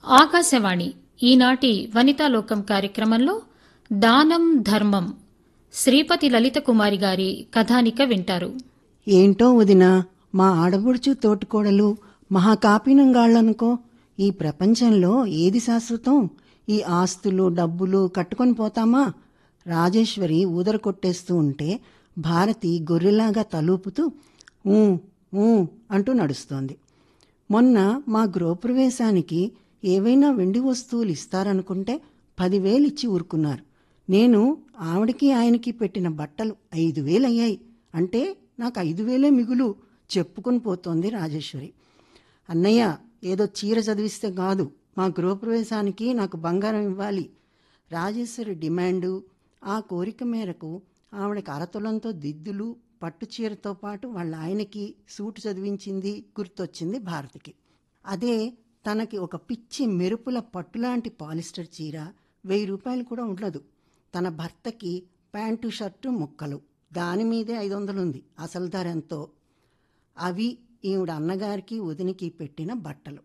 ఆకాశవాణి ఈనాటి వనితాలోకం కార్యక్రమంలో దానం ధర్మం శ్రీపతి లలిత కుమారి గారి కథానిక వింటారు ఏంటో వదినా మా ఆడబుడుచు తోటికోడలు మహాకాపీనంగాళ్ళనుకో ఈ ప్రపంచంలో ఏది శాశ్వతం ఈ ఆస్తులు డబ్బులు కట్టుకొని పోతామా రాజేశ్వరి ఊదర కొట్టేస్తూ ఉంటే భారతి గొర్రెలాగా తలూపుతూ ఊ ఊ అంటూ నడుస్తోంది మొన్న మా గృహప్రవేశానికి ఏవైనా వెండి వస్తువులు ఇస్తారనుకుంటే పదివేలు ఇచ్చి ఊరుకున్నారు నేను ఆవిడకి ఆయనకి పెట్టిన బట్టలు ఐదు వేలు అయ్యాయి అంటే నాకు ఐదు వేలే మిగులు చెప్పుకొని పోతోంది రాజేశ్వరి అన్నయ్య ఏదో చీర చదివిస్తే కాదు మా గృహప్రవేశానికి నాకు బంగారం ఇవ్వాలి రాజేశ్వరి డిమాండు ఆ కోరిక మేరకు ఆవిడకి అరతులంతో దిద్దులు పట్టు చీరతో పాటు వాళ్ళ ఆయనకి సూటు చదివించింది గుర్తొచ్చింది భారతికి అదే తనకి ఒక పిచ్చి మెరుపుల పట్టులాంటి పాలిస్టర్ చీర వెయ్యి రూపాయలు కూడా ఉండదు తన భర్తకి ప్యాంటు షర్టు ముక్కలు దాని మీదే ఐదు వందలుంది అసలు ధర ఎంతో అవి ఈవిడ అన్నగారికి వదినికి పెట్టిన బట్టలు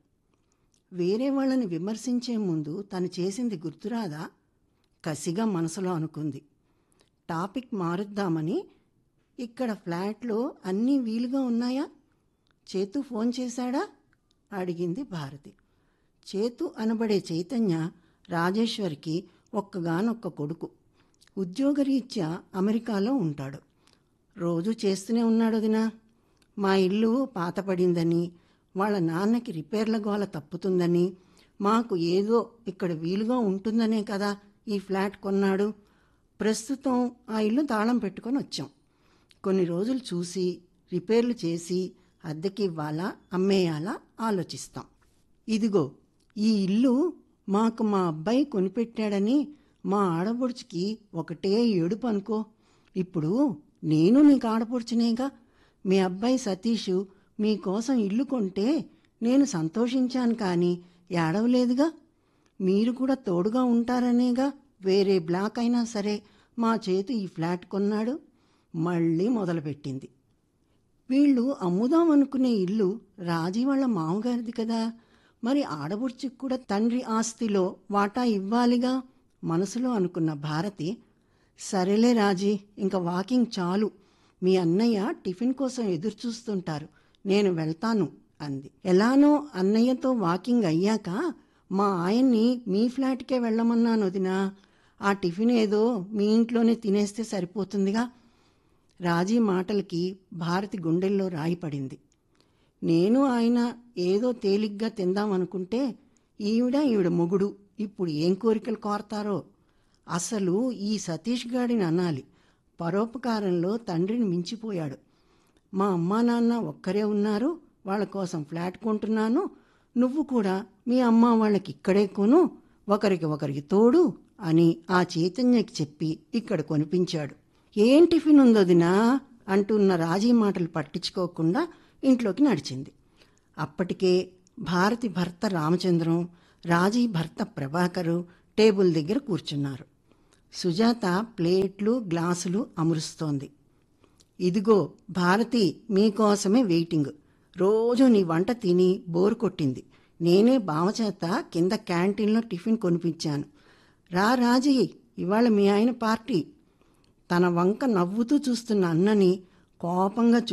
వేరే వాళ్ళని విమర్శించే ముందు తను చేసింది గుర్తురాదా కసిగా మనసులో అనుకుంది టాపిక్ మారుద్దామని ఇక్కడ ఫ్లాట్లో అన్నీ వీలుగా ఉన్నాయా చేతు ఫోన్ చేశాడా అడిగింది భారతి చేతు అనబడే చైతన్య రాజేశ్వరికి ఒక్కగానొక్క కొడుకు ఉద్యోగరీత్యా అమెరికాలో ఉంటాడు రోజు చేస్తూనే ఉన్నాడు వదినా మా ఇల్లు పాతపడిందని వాళ్ళ నాన్నకి రిపేర్ల గోల తప్పుతుందని మాకు ఏదో ఇక్కడ వీలుగా ఉంటుందనే కదా ఈ ఫ్లాట్ కొన్నాడు ప్రస్తుతం ఆ ఇల్లు తాళం పెట్టుకొని వచ్చాం కొన్ని రోజులు చూసి రిపేర్లు చేసి అద్దెకి ఇవ్వాలా అమ్మేయాలా ఆలోచిస్తాం ఇదిగో ఈ ఇల్లు మాకు మా అబ్బాయి కొనిపెట్టాడని మా ఆడపడుచుకి ఒకటే ఏడుపు అనుకో ఇప్పుడు నేను నీకు ఆడపడుచునేగా మీ అబ్బాయి సతీష్ మీకోసం ఇల్లు కొంటే నేను సంతోషించాను కానీ ఏడవలేదుగా మీరు కూడా తోడుగా ఉంటారనేగా వేరే బ్లాక్ అయినా సరే మా చేతి ఈ ఫ్లాట్ కొన్నాడు మళ్ళీ మొదలుపెట్టింది వీళ్ళు అమ్ముదాం అనుకునే ఇల్లు రాజీ వాళ్ళ మామగారిది కదా మరి ఆడబుడ్చికి కూడా తండ్రి ఆస్తిలో వాటా ఇవ్వాలిగా మనసులో అనుకున్న భారతి సరేలే రాజీ ఇంకా వాకింగ్ చాలు మీ అన్నయ్య టిఫిన్ కోసం ఎదురు చూస్తుంటారు నేను వెళ్తాను అంది ఎలానో అన్నయ్యతో వాకింగ్ అయ్యాక మా ఆయన్ని మీ ఫ్లాట్కే వెళ్ళమన్నాను వదినా ఆ టిఫిన్ ఏదో మీ ఇంట్లోనే తినేస్తే సరిపోతుందిగా రాజీ మాటలకి భారతి గుండెల్లో రాయి పడింది నేను ఆయన ఏదో తేలిగ్గా తిందామనుకుంటే ఈవిడ ఈవిడ మొగుడు ఇప్పుడు ఏం కోరికలు కోరతారో అసలు ఈ సతీష్ గాడిని అనాలి పరోపకారంలో తండ్రిని మించిపోయాడు మా అమ్మా నాన్న ఒక్కరే ఉన్నారు వాళ్ళ కోసం ఫ్లాట్ కొంటున్నాను నువ్వు కూడా మీ అమ్మ వాళ్ళకి ఇక్కడే కొను ఒకరికి ఒకరికి తోడు అని ఆ చైతన్యకి చెప్పి ఇక్కడ కొనిపించాడు ఏం టిఫిన్ ఉందోదినా అంటున్న రాజీ మాటలు పట్టించుకోకుండా ఇంట్లోకి నడిచింది అప్పటికే భారతి భర్త రామచంద్రం రాజీ భర్త ప్రభాకరు టేబుల్ దగ్గర కూర్చున్నారు సుజాత ప్లేట్లు గ్లాసులు అమరుస్తోంది ఇదిగో భారతి మీకోసమే వెయిటింగ్ రోజు నీ వంట తిని బోరు కొట్టింది నేనే బావచేత కింద క్యాంటీన్లో టిఫిన్ కొనిపించాను రా రాజీ ఇవాళ మీ ఆయన పార్టీ తన వంక నవ్వుతూ చూస్తున్న అన్నని కోపంగా